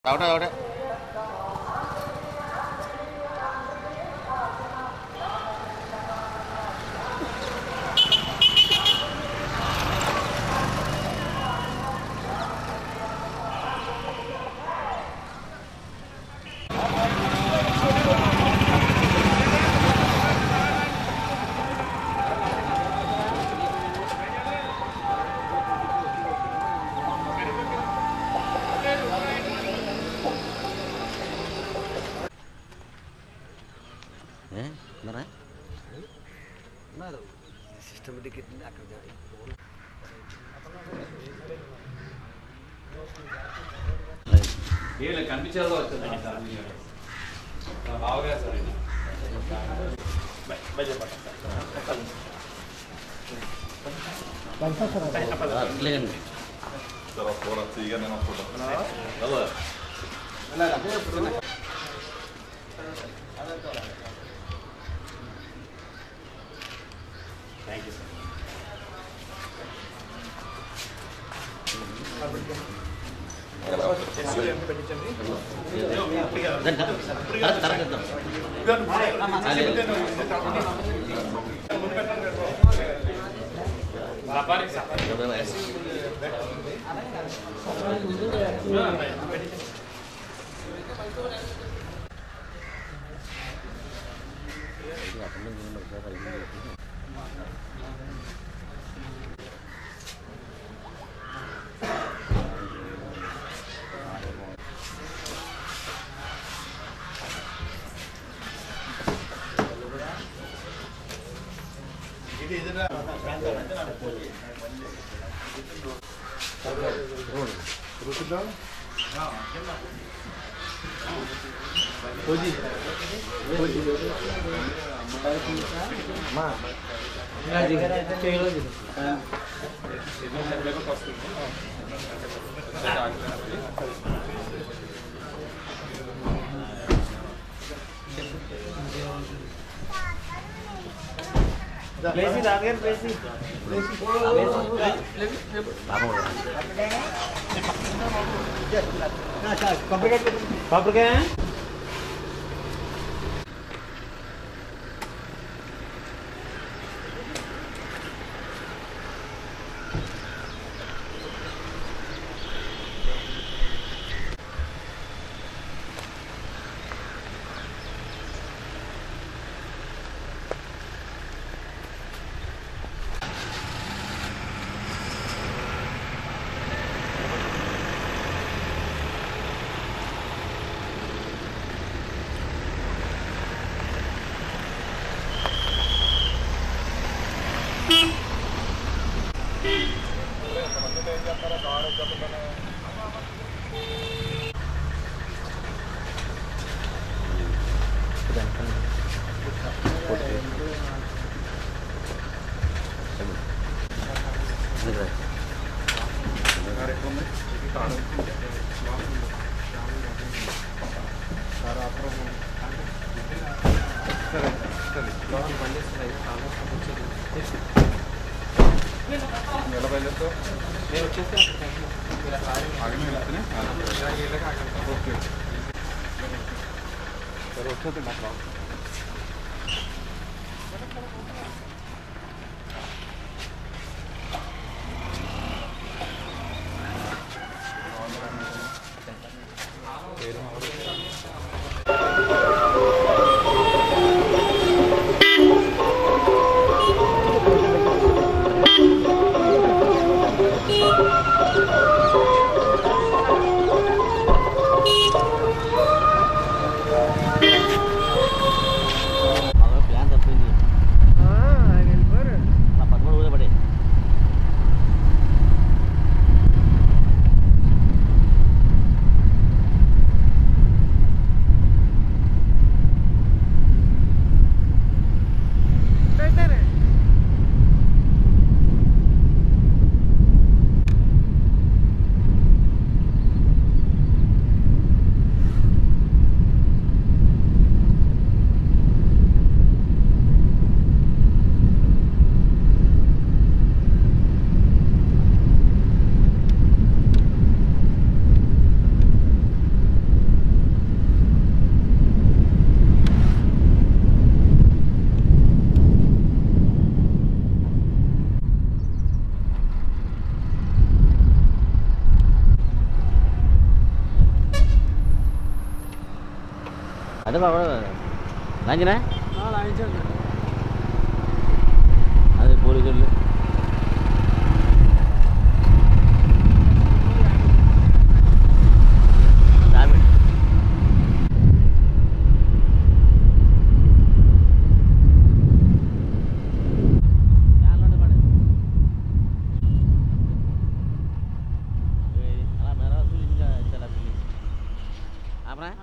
അവിടെ അവിടെ ఏ ఉన్నారా సిస్టమేటిక్ అక్కడ వీళ్ళకి కనిపించేదో వచ్చింది సార్ బావగా సార్ ఇది. అట్లేదండి Sarà fuori a tigre, non può plan తప్పింది నా పదమూడు ఊరే పడే అదే బాబు లాంజినా అదే పోలీసులు రామి అలా మేరా ఇంకా చాలా ఆపరా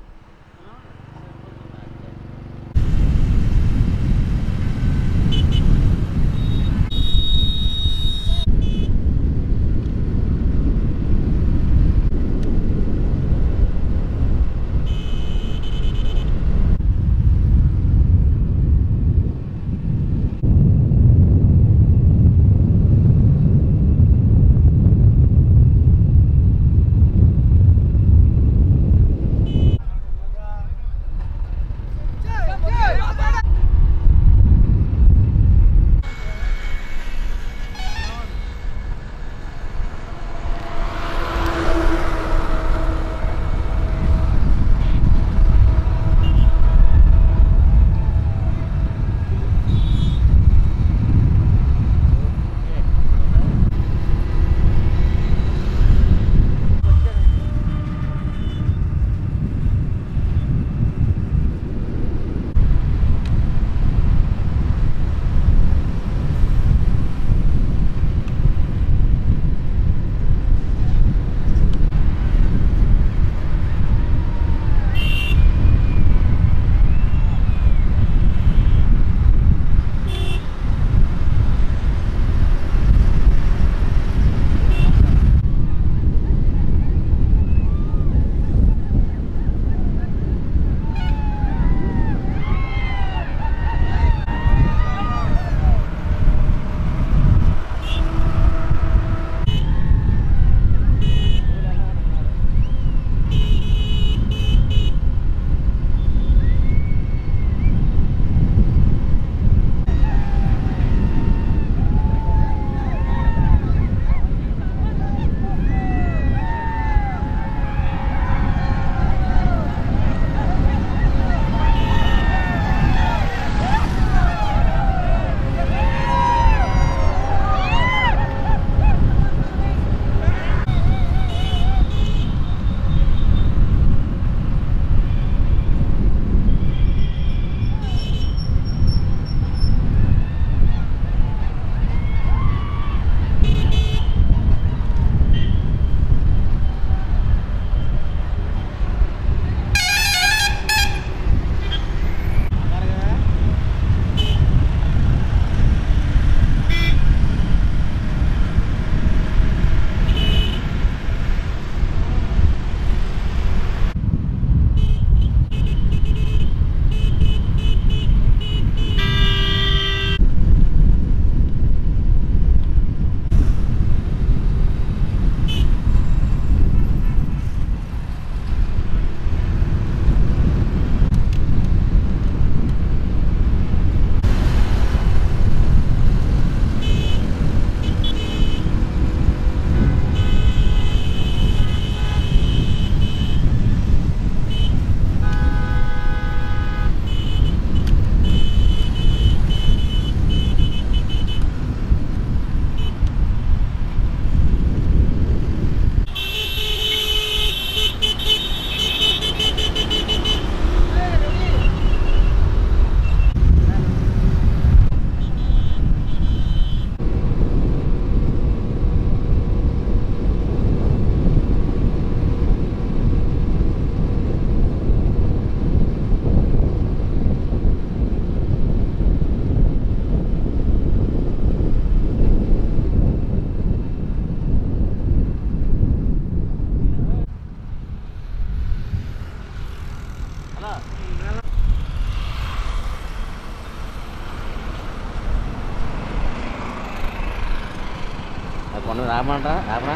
కొండ మీద ఆపమంటారా ఆపరా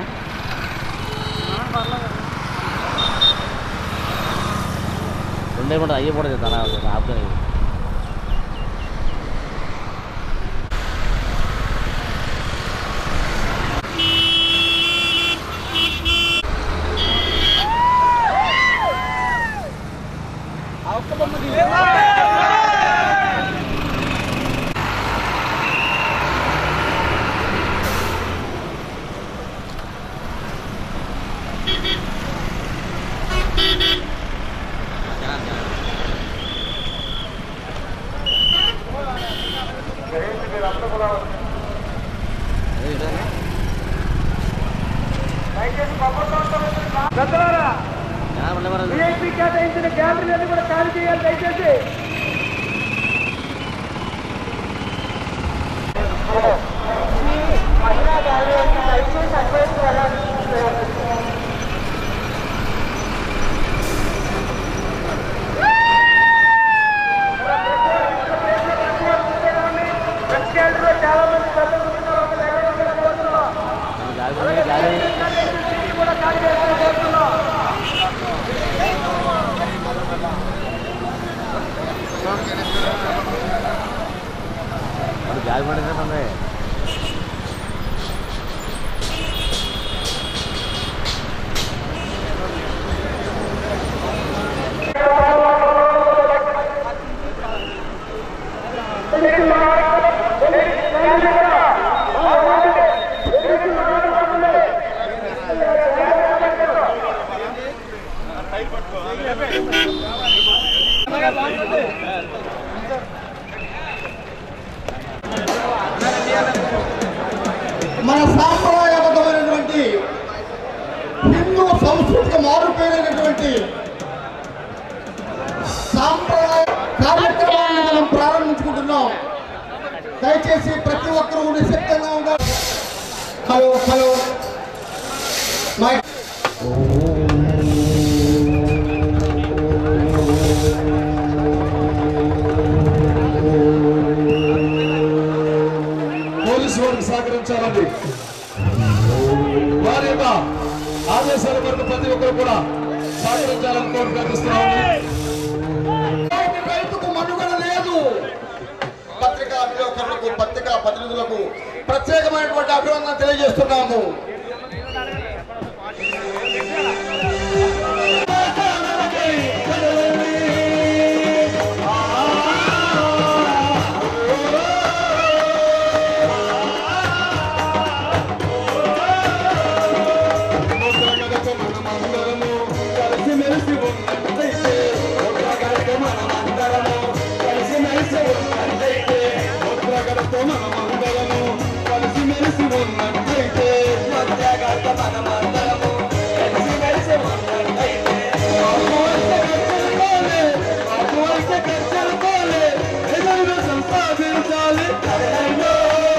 రెండే కూడా అయ్యి కూడా తన ఆపుతాను ఆవు ఉండే మరి విఐపి కేటాయించిన గ్యాలరీలన్నీ కూడా ఖాళీ చేయాలి దయచేసి చాలా మంది పెద్దలు కూర్చున్నారు. ఒక దగ్గర ఉండాలని కోరుతున్నాం. గాలి పోయింది, గాలి ఇది కూడా ఖాళీ చేయాలని కోరుతున్నాం. మరి గాలి పడింది మన సాంప్రదాయబద్ధమైనటువంటి హిందూ సంస్కృతికి మారుపేరైనటువంటి సాంప్రదాయ కార్యక్రమాన్ని మనం ప్రారంభించుకుంటున్నాం దయచేసి ప్రతి ఒక్కరూ నిశ్శబ్దంగా ఉండాలి హలో హలో మై పోలీసు వారికి సహకరించాలండి వారి యొక్క ఆదేశాల వరకు ప్రతి ఒక్కరు కూడా సహకరించాలని కోరి ప్రార్థిస్తున్నాము రైతుకు మనుగడ లేదు పత్రికా విలేకరులకు పత్రికా ప్రతినిధులకు ప్రత్యేకమైనటువంటి అభినందన తెలియజేస్తున్నాము కలిసిమెలిసి ఉన్నట్లయితే ముద్రగడతో మనమందరము కలిసిమెలిసి ఉన్నట్లయితే ముద్రగడతో మనమందరము కలిసిమెలిసి ఉన్నట్లయితే ముద్రగడతో మనమందరము కలిసిమెలిసి ఉన్నట్లయితే ఆత్మహత్య ఖర్చులు పోలే ఏదైనా సంపాదించాలి అదైనా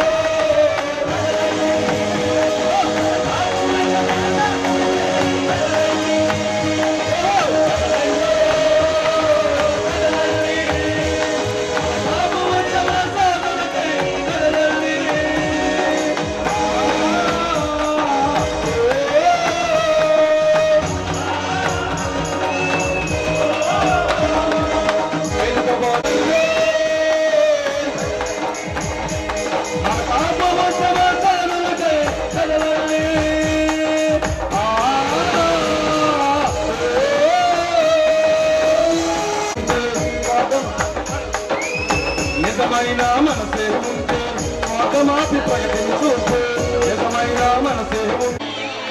నిజమైన మనసే ఉంటే మాటమాపి ప్రకటించు నిజమైన మనసే ఉంటే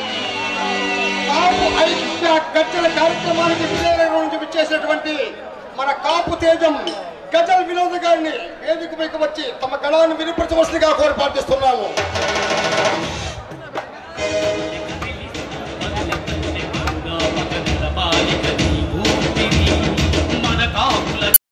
కాపు ఐక్య గజ్జల కార్యక్రమానికి విజయనగరం నుంచి విచ్చేసినటువంటి మన కాపు తేజం గజల్ వినోద్ గారిని వేదిక పైకి వచ్చి తమ గళాన్ని వినిపించవలసిందిగా కోరి ప్రార్థిస్తున్నాము